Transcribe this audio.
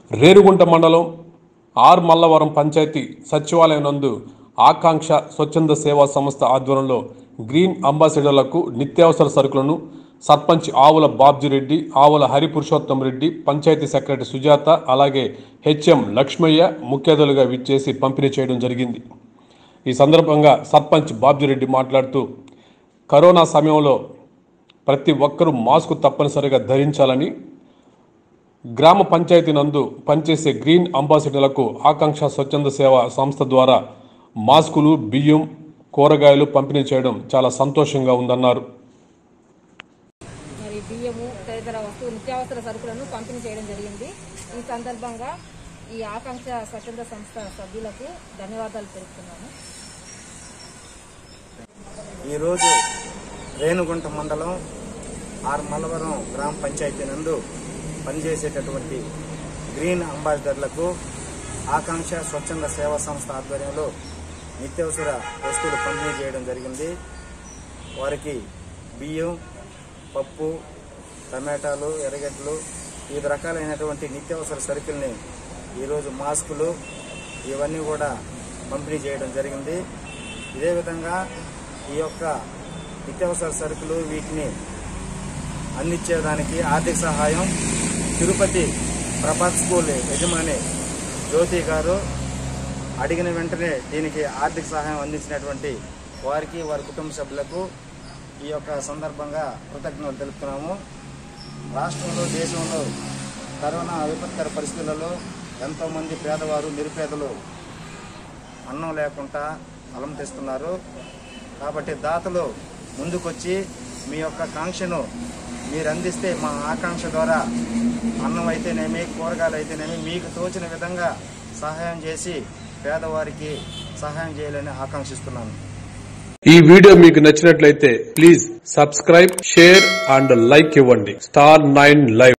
రేరుగుంట మండలం ఆర్ మల్లవరం పంచాయతీ సచివాలయం నందు ఆకాంక్ష స్వచ్ఛంద సేవా సంస్థ ఆధ్వర్యంలో గ్రీన్ అంబాసిడర్లకు నిత్యావసర సరుకులను సర్పంచ్ ఆవుల బాబ్జిరెడ్డి ఆవుల హరిపురుషోత్తం రెడ్డి పంచాయతీ సెక్రటరీ సుజాత అలాగే హెచ్ఎం లక్ష్మయ్య ముఖ్య అతిథులుగా విచ్చేసి పంపిణీ చేయడం జరిగింది ఈ సందర్భంగా సర్పంచ్ బాబ్జిరెడ్డి మాట్లాడుతూ కరోనా సమయంలో ప్రతి ఒక్కరూ మాస్క్ తప్పనిసరిగా ధరించాలని గ్రామ పంచాయతీ నందు పనిచేసే గ్రీన్ అంబాసిడర్లకు ఆకాంక్ష స్వచ్ఛంద సేవ సంస్థ ద్వారా మాస్కులు బియ్యం కూరగాయలు పంపిణీ చేయడం చాలా సంతోషంగా ఉందన్నారు మరి బియ్యము తదితర వస్తువులు నిత్యావసర సరుకులను పంపిణీ చేయడం జరిగింది ఈ సందర్భంగా ఈ ఆకాంక్ష స్వచ్ఛంద సంస్థ సభ్యులకు ధన్యవాదాలు తెలుపుతున్నాను ఈరోజు రేణుగుంట మండలం ఆర్ మల్లవరం గ్రామ పంచాయతీ నందు పనిచేసేటటువంటి గ్రీన్ అంబాసిడర్లకు ఆకాంక్ష స్వచ్ఛంద సేవా సంస్థ ఆధ్వర్యంలో నిత్యావసర వస్తువులు పంపిణీ చేయడం జరిగింది వారికి బియ్యం పప్పు టమాటాలు ఎర్రగడ్డలు వివిధ రకాలైనటువంటి నిత్యావసర సరుకుల్ని ఈరోజు మాస్కులు ఇవన్నీ కూడా పంపిణీ చేయడం జరిగింది ఇదే విధంగా ఈ యొక్క నిత్యావసర సరుకులు వీటిని అందించేదానికి ఆర్థిక సహాయం తిరుపతి ప్రభాత్ స్కూల్ యజమాని జ్యోతి గారు అడిగిన వెంటనే దీనికి ఆర్థిక సహాయం అందించినటువంటి వారికి వారి కుటుంబ సభ్యులకు ఈ యొక్క సందర్భంగా కృతజ్ఞతలు తెలుపుతున్నాము రాష్ట్రంలో దేశంలో కరోనా విపత్కర పరిస్థితులలో ఎంతోమంది పేదవారు నిరుపేదలు అన్నం లేకుండా అలంటిస్తున్నారు కాబట్టి దాతలు ముందుకొచ్చి మీ యొక్క కాంక్షను మీరు అందిస్తే మా ఆకాంక్ష ద్వారా అన్నం అయితేనేమి కూరగాయలు అయితేనేమి మీకు తోచిన విధంగా సహాయం చేసి పేదవారికి సహాయం చేయాలని ఆకాంక్షిస్తున్నాను ఈ వీడియో మీకు నచ్చినట్లయితే please subscribe share and like ఇవ్వండి స్టార్ నైన్ లైవ్